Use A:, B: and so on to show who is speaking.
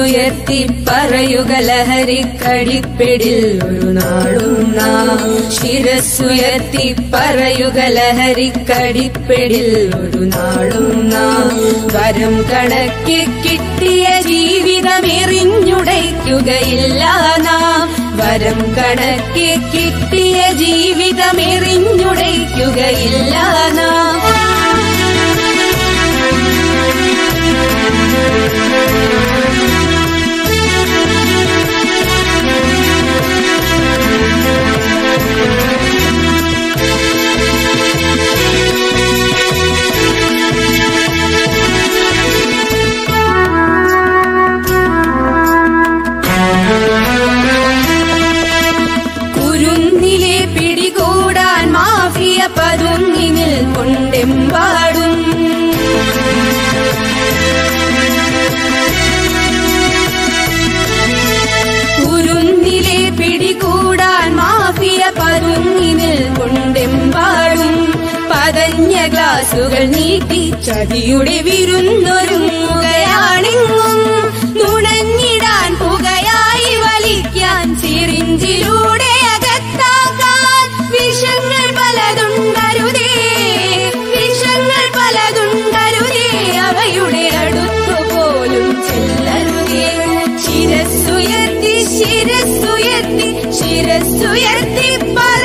A: ശിരസ്സുയർത്തി പറയുക ലഹരിക്കടിപ്പിടിൽ ഒരു നാളും നാം ശിരസ്സുയർത്തി പറയുക ലഹരിക്കടിപ്പിടിൽ ഒരു നാളും നാം വരം കണക്കി കിട്ടിയ ജീവിതം എറിഞ്ഞുടയ്ക്കുകയില്ല നാം വരം കണക്കി കിട്ടിയ ജീവിതം എറിഞ്ഞുടയ്ക്കുകയില്ല നാം കുരുന്നിലെ പിടികൂടാൻ മാഫിയ പതുങ്ങി നിൽക്കൊണ്ടെമ്പാടും കുരുന്നിലെ പിടികൂടാൻ മാഫിയ പതുങ്ങി നിൽക്കൊണ്ടെമ്പാടും പതഞ്ഞ ഗ്ലാസുകൾ നീട്ടി ചതിയുടെ വിരുന്നൊരുങ്ങുകയാണെങ്ങും നുണഞ്ഞിടാൻ പുകയായി വലിക്കാൻ സിറിഞ്ചിലൂടെ അകത്താക്കാൻ വിഷങ്ങൾ പലതുണ്ടരുതേ വിഷങ്ങൾ പലതുണ്ടരുതേ അവയുടെ അടുത്തു പോലും ചെല്ലരുതേ ശിരസ്സുയർത്തി ശിരസ്സുയർത്തി ശിരസ്സുയർത്തി പറ